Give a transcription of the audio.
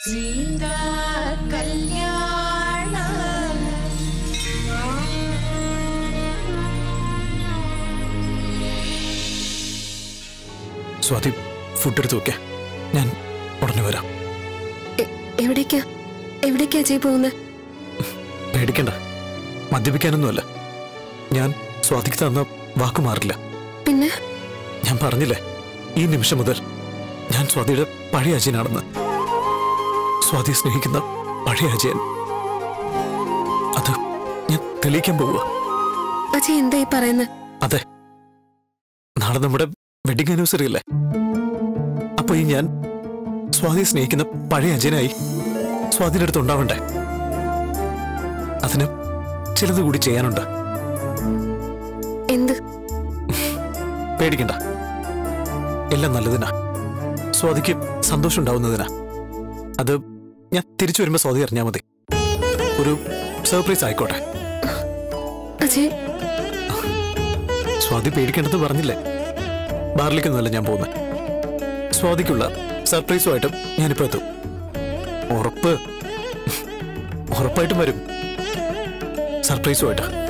സീതാ കല്യാണ സ്വാതി ഫുഡ് എടുത്ത് വെക്കേ ഞാൻ ഉടനെ വരാം എ- എവിടേക്കാ എവിടേക്കാ അജയ് പോകുന്നത് പേടിക്കണ്ട മദ്യപിക്കാനൊന്നുമല്ല ഞാൻ സ്വാതിക്ക് തന്ന വാക്ക് മാറില്ല പിന്നെ ഞാൻ പറഞ്ഞില്ലേ ഈ നിമിഷം മുതൽ ഞാൻ സ്വാതിയുടെ പഴയ അജയനാണെന്ന് സ്വാതിയെ സ്നേഹിക്കുന്ന പഴയ അജയൻ അത് ഞാൻ തെളിയിക്കാൻ പോവുക അജയ് എന്താ ഈ പറയുന്നത് അതെ നാളെ നമ്മുടെ വെഡിങ് ആനിവേഴ്സറി അല്ലേ അപ്പൊ ഈ ഞാൻ സ്വാതിയെ സ്നേഹിക്കുന്ന പഴയ അജയനായി സ്വാതിയുടെ അടുത്ത് ഉണ്ടാവണ്ടേ അതിന് ചിലത് കൂടി ചെയ്യാനുണ്ട് എന്ത് പേടിക്കണ്ട എല്ലാം നല്ലതിനാ സ്വാതിക്ക് സന്തോഷം ഉണ്ടാവുന്നതിനാ അത് ഞാൻ തിരിച്ചു വരുമ്പോ സ്വാതി അറിഞ്ഞാൽ മതി ഒരു സർപ്രൈസ് ആയിക്കോട്ടെ അജയ് സ്വാതി പേടിക്കേണ്ടെന്ന് പറഞ്ഞില്ലേ ബാറിലേക്കൊന്നുമല്ല ഞാൻ പോകുന്നത് സ്വാതിക്കുള്ള സർപ്രൈസുമായിട്ട് ഞാനിപ്പോ എത്തും ഉറപ്പ് ഉറപ്പായിട്ടും വരും സർപ്രൈസുമായിട്ട്